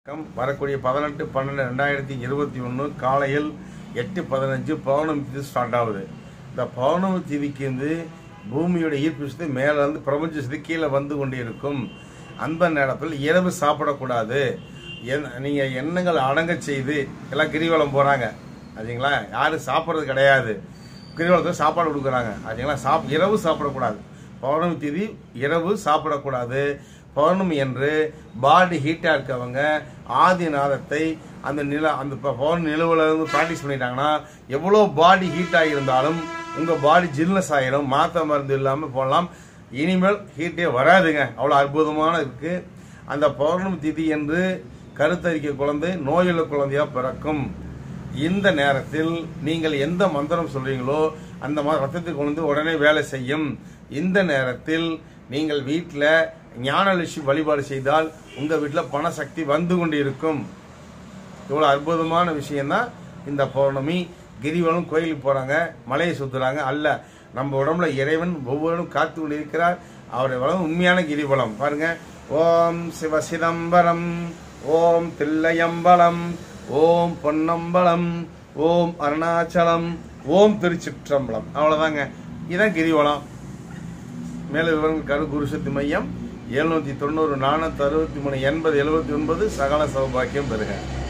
வணக்கம் வரக்கூடிய பதினெட்டு பன்னெண்டு ரெண்டாயிரத்தி இருபத்தி ஒன்று காலையில் எட்டு பதினஞ்சு பௌர்ணமி திதி ஸ்டார்ட் ஆகுது இந்த பௌர்ணமி திதிக்கு வந்து பூமியோட ஈர்ப்பு சக்தி மேலே இருந்து பிரபஞ்ச சக்தி கீழே வந்து கொண்டு இருக்கும் அந்த நேரத்தில் இரவு சாப்பிடக்கூடாது என் நீங்கள் எண்ணங்கள் அடங்க செய்து எல்லாம் கிரிவலம் போகிறாங்க அதுங்களா யாரும் சாப்பிட்றது கிடையாது கிரிவலத்தில் சாப்பாடு கொடுக்குறாங்க அதுங்களா சாப் இரவு சாப்பிடக்கூடாது பௌர்ணமி திதி இரவு சாப்பிடக்கூடாது பௌர்ணமி என்று பாடி ஹீட்டாக இருக்கவங்க ஆதிநாதத்தை அந்த நில அந்த ப- பௌர்ணமி நிலவுல இருந்து ப்ராக்டிஸ் பண்ணிட்டாங்கன்னா எவ்வளோ பாடி ஹீட்டாக இருந்தாலும் உங்கள் பாடி ஜில்னஸ் ஆயிரும் மாத்திரை மருந்து இல்லாமல் போடலாம் இனிமேல் ஹீட்டே வராதுங்க அவ்வளோ அற்புதமான இருக்கு அந்த பௌர்ணமி திதி என்று கருத்தரிக்க குழந்தை நோயுள்ள குழந்தையா பிறக்கும் இந்த நேரத்தில் நீங்கள் எந்த மந்திரம் சொல்றீங்களோ அந்த மாதிரி ரத்தத்துக்கு கொண்டு உடனே வேலை செய்யும் இந்த நேரத்தில் நீங்கள் வீட்டில் ஞானலட்சுமி வழிபாடு செய்தால் உங்க வீட்டில் பணசக்தி வந்து கொண்டு இருக்கும் இவ்வளோ அற்புதமான விஷயம்தான் இந்த பௌர்ணமி கிரிவலம் கோயிலுக்கு போறாங்க மலையை சுத்துறாங்க அல்ல நம்ம உடம்புல இறைவன் ஒவ்வொருவரும் காத்து கொண்டு இருக்கிறார் அவருடைய வளம் உண்மையான கிரிவலம் பாருங்க ஓம் சிவ சிதம்பரம் ஓம் தில்லையம்பலம் ஓம் பொன்னம்பலம் ஓம் அருணாச்சலம் ஓம் திருச்சிற்றம்பலம் அவ்வளவுதாங்க இதான் கிரிவலம் மேல விவரங்கள் கரு குருசக்தி மையம் எழுநூத்தி தொண்ணூறு நானூத்தி அறுபத்தி மூணு எண்பது எழுபத்தி ஒன்பது சகல சௌபாக்கியம் பெறுக